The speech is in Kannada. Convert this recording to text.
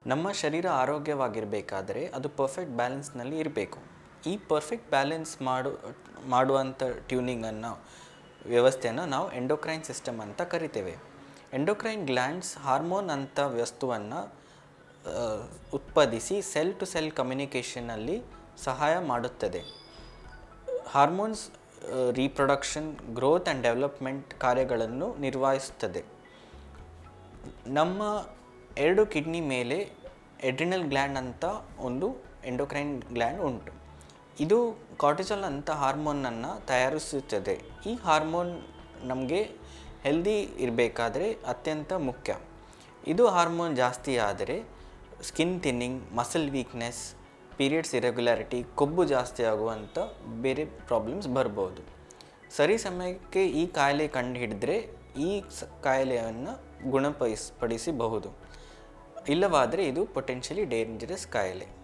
ನಮ್ಮ ಶರೀರ ಆರೋಗ್ಯವಾಗಿರಬೇಕಾದರೆ ಅದು ಪರ್ಫೆಕ್ಟ್ ಬ್ಯಾಲೆನ್ಸ್ನಲ್ಲಿ ಇರಬೇಕು ಈ ಪರ್ಫೆಕ್ಟ್ ಬ್ಯಾಲೆನ್ಸ್ ಮಾಡು ಮಾಡುವಂಥ ಟ್ಯೂನಿಂಗನ್ನು ವ್ಯವಸ್ಥೆಯನ್ನು ನಾವು ಎಂಡೋಕ್ರೈನ್ ಸಿಸ್ಟಮ್ ಅಂತ ಕರಿತೇವೆ ಎಂಡೋಕ್ರೈನ್ ಗ್ಲ್ಯಾಂಡ್ಸ್ ಹಾರ್ಮೋನ್ ಅಂತ ವಸ್ತುವನ್ನು ಉತ್ಪಾದಿಸಿ ಸೆಲ್ ಟು ಸೆಲ್ ಕಮ್ಯುನಿಕೇಷನಲ್ಲಿ ಸಹಾಯ ಮಾಡುತ್ತದೆ hormones reproduction growth and development ಕಾರ್ಯಗಳನ್ನು ನಿರ್ವಹಿಸುತ್ತದೆ ನಮ್ಮ ಎರಡು ಕಿಡ್ನಿ ಮೇಲೆ ಎಡ್ರಿನಲ್ ಗ್ಲ್ಯಾಂಡ್ ಅಂತ ಒಂದು ಎಂಡೋಕ್ರೈನ್ ಗ್ಲ್ಯಾಂಡ್ ಉಂಟು ಇದು ಕಾರ್ಟಿಸಲ್ ಅಂತ ಹಾರ್ಮೋನನ್ನು ತಯಾರಿಸುತ್ತದೆ ಈ ಹಾರ್ಮೋನ್ ನಮಗೆ ಹೆಲ್ದಿ ಇರಬೇಕಾದ್ರೆ ಅತ್ಯಂತ ಮುಖ್ಯ ಇದು ಹಾರ್ಮೋನ್ ಜಾಸ್ತಿ ಆದರೆ skin thinning muscle weakness periods irregularity ಕೊಬ್ಬು ಜಾಸ್ತಿ ಆಗುವಂಥ ಬೇರೆ ಪ್ರಾಬ್ಲಮ್ಸ್ ಬರ್ಬೋದು ಸರಿ ಸಮಯಕ್ಕೆ ಈ ಕಾಯಿಲೆ ಕಂಡು ಹಿಡಿದ್ರೆ ಈ ಸ ಕಾಯಿಲೆಯನ್ನು ಗುಣಪಡಿಸ್ ಪಡಿಸಬಹುದು ಇಲ್ಲವಾದರೆ ಇದು ಪೊಟೆನ್ಷಿಯಲಿ ಡೇಂಜರಸ್ ಕಾಯಿಲೆ